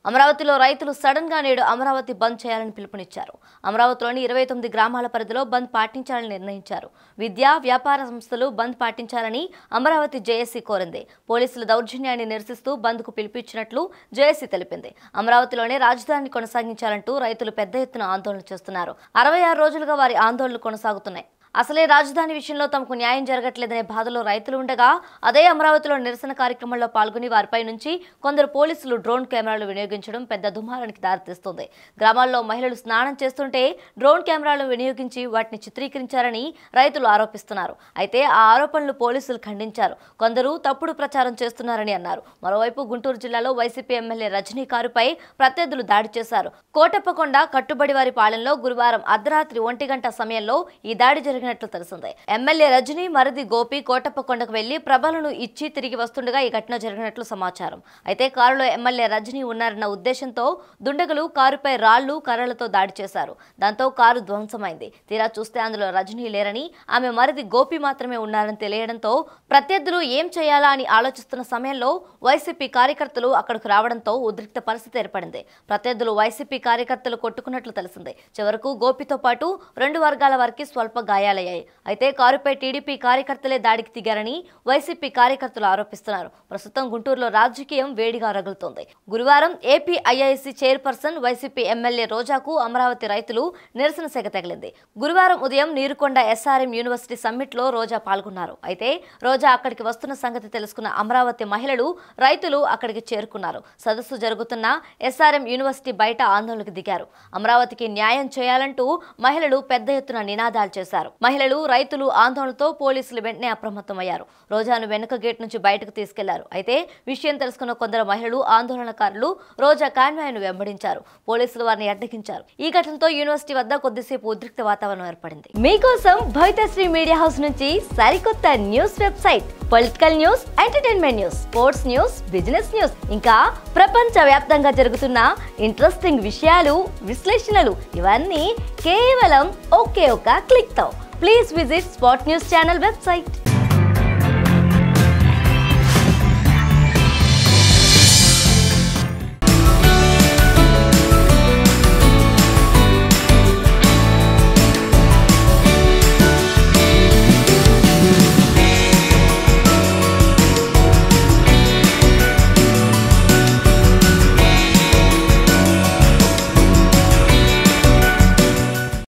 అమరావతిలో రైతులు సడన్ గా నేడు అమరావతి బంద్ చేయాలని పిలుపునిచ్చారు అమరావతిలోని ఇరవై తొమ్మిది గ్రామాల పరిధిలో బంద్ పాటించాలని నిర్ణయించారు విద్యా వ్యాపార సంస్థలు బంద్ పాటించాలని అమరావతి జేఏసీ కోరింది పోలీసుల దౌర్జన్యాన్ని నిరసిస్తూ బంద్కు పిలుపిచ్చినట్లు జేఏసీ తెలిపింది అమరావతిలోనే రాజధాని కొనసాగించాలంటూ రైతులు పెద్ద ఎత్తున ఆందోళన చేస్తున్నారు అరవై ఆరు రోజులుగా వారి ఆందోళనలు కొనసాగుతున్నాయి అసలే రాజధాని విషయంలో తమకు న్యాయం జరగట్లేదనే బాధలో రైతులు ఉండగా అదే అమరావతిలో నిరసన కార్యక్రమంలో పాల్గొని వారిపై నుంచి కొందరు పోలీసులు డ్రోన్ కెమెరాలు వినియోగించడం పెద్ద దుమారానికి దారితీస్తుంది గ్రామాల్లో మహిళలు స్నానం చేస్తుంటే డ్రోన్ కెమెరాలు వినియోగించి వాటిని చిత్రీకరించారని రైతులు ఆరోపిస్తున్నారు అయితే ఆ ఆరోపణలు పోలీసులు ఖండించారు కొందరు తప్పుడు ప్రచారం చేస్తున్నారని అన్నారు మరోవైపు గుంటూరు జిల్లాలో వైసీపీ ఎమ్మెల్యే రజనీ కారుపై ప్రత్యర్థులు దాడి చేశారు కోటప్పకొండ కట్టుబడి వారి పాలెంలో గురువారం అర్ధరాత్రి ఒంటి గంట సమయంలో ఈ దాడి జరిగినట్లు తెలిసింది ఎమ్మెల్యే రజనీ మరిది గోపి కోటప్పకొండకు వెళ్లి ప్రభలను ఇచ్చి తిరిగి వస్తుండగా ఈ ఘటన జరిగినట్లు సమాచారం అయితే కారులో ఎమ్మెల్యే రజనీ ఉన్నారన్న ఉద్దేశంతో దుండగులు కారుపై రాళ్లు కర్రలతో దాడి చేశారు దాంతో కారు ధ్వంసమైంది తీరా చూస్తే అందులో రజనీ లేరని ఆమె మరిది గోపి మాత్రమే ఉన్నారని తెలియడంతో ప్రత్యర్థులు ఏం చేయాలా అని ఆలోచిస్తున్న సమయంలో వైసీపీ కార్యకర్తలు అక్కడికి రావడంతో ఉద్రిక్త పరిస్థితి ఏర్పడింది ప్రత్యర్థులు వైసీపీ కార్యకర్తలు కొట్టుకున్నట్లు తెలిసింది చివరకు గోపితో పాటు రెండు వర్గాల వారికి స్వల్ప గాయాలయ్యాయి అయితే కారుపై టీడీపీ కార్యకర్తలే దాడికి దిగారని వైసీపీ కార్యకర్తలు ఆరోపిస్తున్నారు ప్రస్తుతం గుంటూరులో రాజకీయం వేడిగా రగులుతోంది గురువారం AP IIC chairperson YCP MLA రోజాకు అమరావతి రైతులు నిరసన సెగ తగిలింది గురువారం ఉదయం నీరుకొండ ఎస్ఆర్ఎం యూనివర్సిటీ సమ్మిట్ లో రోజా పాల్గొన్నారు అయితే రోజా అక్కడికి వస్తున్న సంగతి తెలుసుకున్న అమరావతి మహిళలు రైతులు అక్కడికి చేరుకున్నారు సదస్సు జరుగుతున్న ఎస్ఆర్ఎం యూనివర్సిటీ బయట ఆందోళనకు దిగారు అమరావతికి న్యాయం చేయాలంటూ మహిళలు పెద్ద ఎత్తున నినాదాలు చేశారు మహిళలు రైతులు ఆందోళనతో పోలీసులు వెంటనే అప్రమత్తమయ్యారు రోజాను వెనుక గేట్ నుంచి బయటకు తీసుకెళ్లారు అయితే విషయం తెలుసుకున్న కొందరు మహిళలు ఆందోళనకారులు రోజా కాన్వాయ్ను వెంబడించారు పోలీసులు వారిని అడ్డగించారు ఈ ఘటనతో యూనివర్సిటీ వద్ద కొద్దిసేపు ఉద్రిక్త వాతావరణం ఏర్పడింది మీకోసం భవితశ్రీ మీడియా హౌస్ నుంచి సరికొత్త news website political news entertainment news sports news business news ఇంకా ప్రపంచ వ్యాప్తంగా జరుగుతున్న ఇంట్రెస్టింగ్ విషయాలు విశ్లేషణలు ఇవన్నీ కేవలం ఒకే ఒక క్లిక్ తో please visit spot news channel website